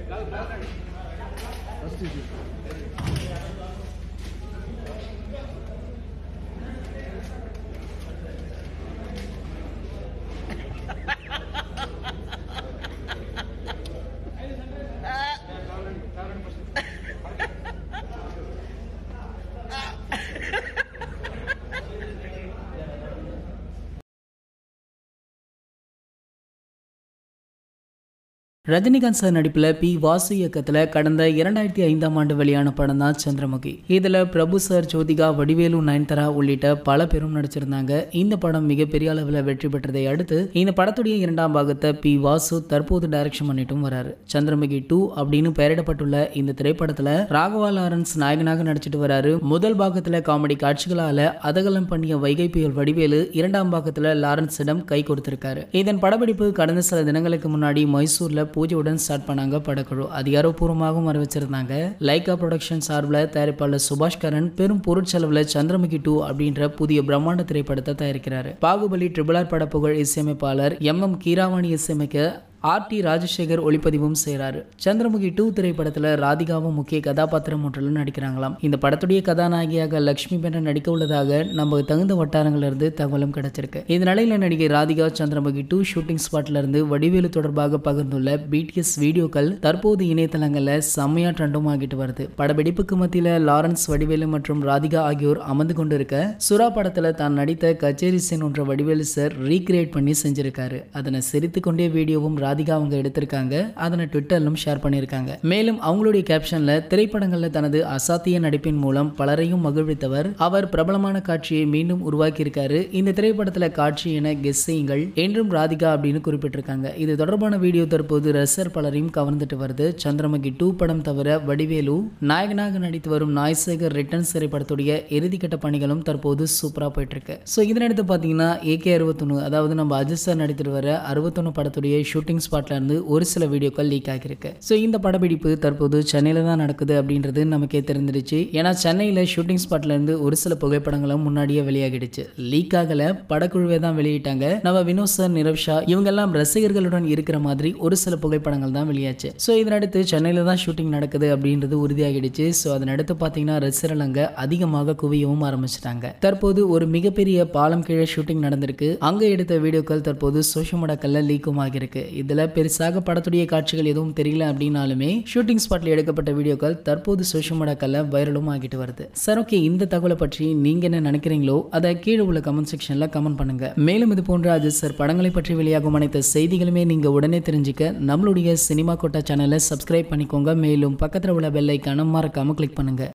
Rajinikanth sir நடிப்பில் P Vasu இயக்கத்தில் கடந்த இரண்டாயிரத்தி ஐந்தாம் ஆண்டு வெளியான படம் தான் சந்திரமுகி இதில் பிரபு சார் ஜோதிகா வடிவேலு நயன்தாரா உள்ளிட்ட பல பேரும் நடிச்சிருந்தாங்க இந்த படம் மிகப்பெரிய அளவில் வெற்றி பெற்றதை அடுத்து இந்த படத்துடைய இரண்டாம் பாகத்தை பி வாசு தற்போது டைரக்ஷன் பண்ணிட்டும் வராரு சந்திரமுகி டூ அப்படின்னு பெயரிடப்பட்டுள்ள இந்த திரைப்படத்தில் ராகவா லாரன்ஸ் நாயகனாக நடிச்சிட்டு வராரு முதல் பாகத்தில் காமெடி காட்சிகளால் அதகலம் பண்ணிய வைகை புயல் வடிவேலு இரண்டாம் பாகத்தில் லாரன்ஸிடம் கை கொடுத்திருக்காரு இதன் படப்பிடிப்பு கடந்த சில தினங்களுக்கு முன்னாடி மைசூர்ல பூஜையுடன் ஸ்டார்ட் பண்ணாங்க படக்குழு அதிகாரப்பூர்வமாகவும் அறிவிச்சிருந்தாங்க லைகா ப்ரொடக்ஷன் சார்பில் தயாரிப்பாளர் சுபாஷ் கரன் பெரும் பொருட்செலவில் சந்திரமுகி டூ அப்படின்ற புதிய பிரம்மாண்ட திரைப்படத்தை தயாரிக்கிறாரு பாகுபலி ட்ரிபிள் ஆர் பட புகழ் இசையமைப்பாளர் எம் எம் கீராவாணி இசையமைக்க ஆர் டி ராஜசேகர் ஒளிப்பதிவும் செய்கிறாரு சந்திரமுகி டூ திரைப்படத்தில் ராதிகாவும் முக்கிய கதாபாத்திரம் ஒன்றில் நடிக்கிறாங்களாம் இந்த படத்துடைய கதாநாயகியாக லக்ஷ்மி பெண்ணன் நடிக்க உள்ளதாக நம்ம தகுந்த வட்டாரங்கள்ல இருந்து தகவலும் கிடைச்சிருக்கு இந்த நிலையில நடிகை ராதிகா சந்திரமுகி டூ ஷூட்டிங் ஸ்பாட்ல இருந்து வடிவேலு தொடர்பாக பகிர்ந்துள்ள பிடிஎஸ் வீடியோக்கள் தற்போது இணையதளங்களில் செம்மையா ட்ரெண்டும் ஆகிட்டு வருது படப்பிடிப்புக்கு மத்தியில் லாரன்ஸ் வடிவேலு மற்றும் ராதிகா ஆகியோர் அமர்ந்து கொண்டிருக்க சுறா படத்தில் தான் நடித்த கச்சேரி சீன் ஒன்ற வடிவேலு சார் ரீக்ரியேட் பண்ணி செஞ்சிருக்காரு அதனை சிரித்து கொண்டே வீடியோவும் ராதிகா அவங்க எடுத்திருக்காங்க அதனை ட்விட்டர்லும் ஷேர் பண்ணியிருக்காங்க மேலும் அவங்களுடைய கேப்ஷன்ல திரைப்படங்கள்ல தனது அசாத்திய நடிப்பின் மூலம் பலரையும் மகிழ்வித்தவர் அவர் பிரபலமான காட்சியை மீண்டும் உருவாக்கியிருக்காரு இந்த திரைப்படத்துல காட்சி என கெஸ் செய்யுங்கள் என்றும் ராதிகா அப்படின்னு குறிப்பிட்டிருக்காங்க இது தொடர்பான வீடியோ தற்போது ரசர் பலரையும் கவர்ந்துட்டு வருது சந்திரமுகி டூ படம் தவிர வடிவேலு நாயகனாக நடித்து வரும் நாய்சேகர் ரிட்டர்ன்ஸ் திரைப்படத்துடைய இறுதிக்கட்ட பணிகளும் தற்போது சூப்பரா போயிட்டு இருக்கு ஸோ இதனடுத்து பார்த்தீங்கன்னா ஏகே அறுபத்தொன்று அதாவது நம்ம அஜித் சார் நடித்துட்டு வர அறுபத்தொன்று படத்துடைய ஷூட்டிங் ஸ்பாட்ல இருந்து ஒரு சில வீடியோக்கள் லீக் ஆகியிருக்கு ஸோ இந்த படப்பிடிப்பு தற்போது சென்னையில் தான் நடக்குது அப்படின்றது நமக்கே தெரிஞ்சிருச்சு ஏன்னா சென்னையில் ஷூட்டிங் ஸ்பாட்ல இருந்து ஒரு சில புகைப்படங்களும் முன்னாடியே வெளியாகிடுச்சு லீக் ஆகல படக்குழுவே தான் வெளியிட்டாங்க நம்ம வினோத் சார் நிரவ் ஷா இவங்கெல்லாம் ரசிகர்களுடன் இருக்கிற மாதிரி ஒரு சில புகைப்படங்கள் தான் வெளியாச்சு ஸோ இதனடுத்து சென்னையில் தான் ஷூட்டிங் நடக்குது அப்படின்றது உறுதியாகிடுச்சு ஸோ அதனடுத்து பார்த்தீங்கன்னா ரசிகர்கள் அங்கே அதிகமாக குவியவும் ஆரம்பிச்சிட்டாங்க தற்போது ஒரு மிகப்பெரிய பாலம் கீழே ஷூட்டிங் நடந்திருக்கு அங்கே எடுத்த வீடியோக்கள் தற்போது சோஷியல் மீடியாக்கள்ல லீக்கும் ஆகியிருக்கு இதுல பெருசாக படத்துடைய காட்சிகள் எதுவும் தெரியல அப்படின்னாலுமே ஷூட்டிங் ஸ்பாட்ல எடுக்கப்பட்ட வீடியோக்கள் தற்போது சோஷியல் மீடியாக்கள்ல வைரலும் ஆகிட்டு வருது சார் ஓகே இந்த தகவலை பற்றி நீங்க என்ன நினைக்கிறீங்களோ அதை கீழே உள்ள கமெண்ட் செக்ஷன்ல கமெண்ட் பண்ணுங்க மேலும் இது போன்ற அஜித் சார் படங்களை பற்றி வெளியாகும் அனைத்து செய்திகளுமே நீங்க உடனே தெரிஞ்சுக்க நம்மளுடைய சினிமா கோட்டா சேனலை சப்ஸ்கிரைப் பண்ணிக்கோங்க மேலும் பக்கத்தில் உள்ள பெல் ஐக்கான மறக்காம கிளிக் பண்ணுங்க